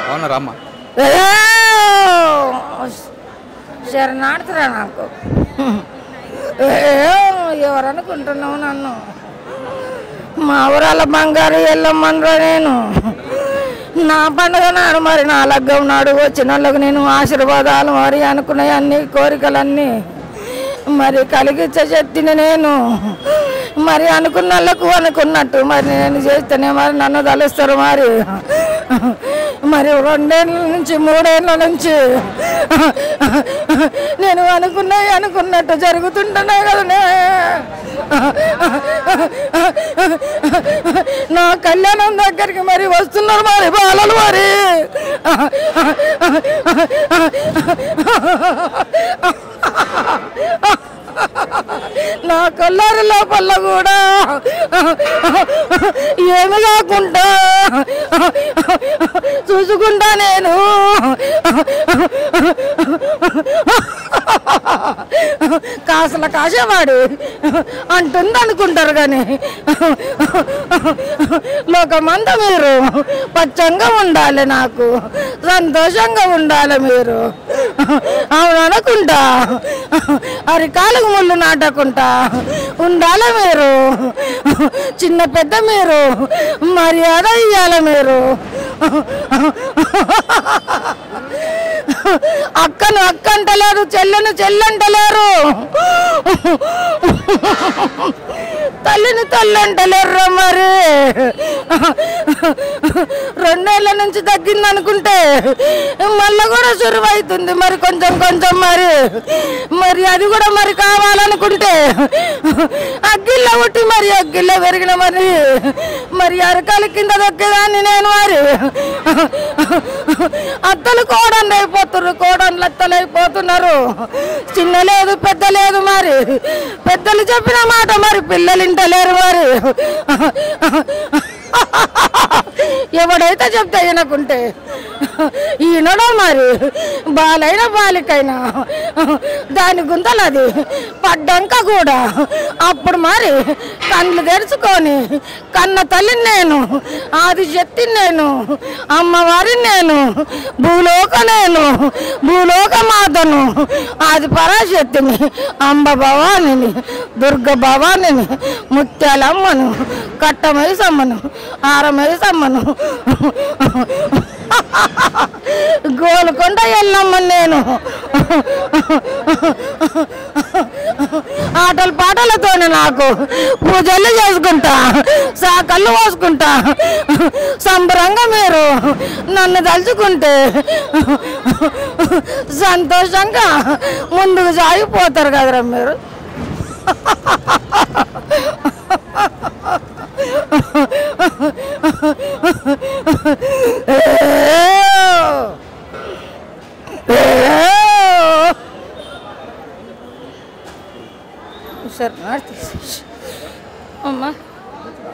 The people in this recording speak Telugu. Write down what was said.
బాగున్నారా అమ్మ శరణాడుతురా నాకు ఏ, ఎవరు అనుకుంటున్నావు నన్ను మా ఊరాల బంగారు ఎల్లమ్మన్రా నేను నా పండుగ నాడు మరి నా లగ్గం నాడు వచ్చిన వాళ్ళకు నేను ఆశీర్వాదాలు మరి అనుకునే అన్ని కోరికలన్నీ మరి కలిగించ చెప్తిని నేను మరి అనుకున్న వాళ్ళకు అనుకున్నట్టు మరి నేను చేస్తేనే మరి నన్ను తలుస్తారు మరి మరి రెండేళ్ళ నుంచి మూడేళ్ళ నుంచి నేను అనుకున్నవి అనుకున్నట్టు జరుగుతుంటున్నాయి కదనే నా కళ్యాణం దగ్గరికి మరి వస్తున్నారు మరి బాలలు మరి నా కొల్లారి లోపల కూడా ఏమి కాకుండా చూసుకుంటా నేను కాసల కాసేవాడు అంటుంది అనుకుంటారు కానీ లోకమంత మీరు పచ్చంగా ఉండాలి నాకు సంతోషంగా ఉండాలి మీరు అవును అనుకుంటా అరికాలకు ముళ్ళు నాటకుంటా ఉండాలి మీరు చిన్న పెద్ద మీరు మర్యాద ఇయ్యాలి మీరు అక్కను అక్క అంటలేరు చెల్లెను చెల్లంటలేరు తల్లిని తల్లి అంటలేరు మరి రెండేళ్ల నుంచి తగ్గింది అనుకుంటే మళ్ళీ కూడా సురువు అవుతుంది మరి కొంచెం కొంచెం మరి మరి అది కూడా మరి కావాలనుకుంటే అగ్గిల్లో ఉట్టి మరి అగ్గిల్లో పెరిగిన మరి మరి అరకాల కింద దొక్కేదాన్ని నేను మరి అత్తలు కోడన్లు అయిపోతున్నారు కోడన్లు అత్తలు అయిపోతున్నారు చిన్న లేదు పెద్ద లేదు మరి పెద్దలు చెప్పిన మాట మరి పిల్లలు ఇంటలేరు మరి ఎవడైతే చెప్తే ఈయనకుంటే ఈయనడో మరి బాలైన బాలికైనా దాని గుంతలది పడ్డాక కూడా అప్పుడు మరి కళ్ళు తెరుచుకొని కన్న తల్లిని నేను ఆది శక్తిని నేను అమ్మవారిని నేను భూలోక నేను భూలోక మాతను ఆది పరాశక్తిని అంబ భవానిని దుర్గ భవానిని ముత్యాలమ్మను కట్టమై సమ్మను ఆరమై సమ్మను గోలుకొండ ఎల్లమ్మను నేను ఆటల పాటలతోనే నాకు పూజలు చేసుకుంటా సాకళ్ళు పోసుకుంటా సంబరంగా మీరు నన్ను తలుచుకుంటే సంతోషంగా ముందుకు సాగిపోతారు కదరా మీరు సరే అమ్మా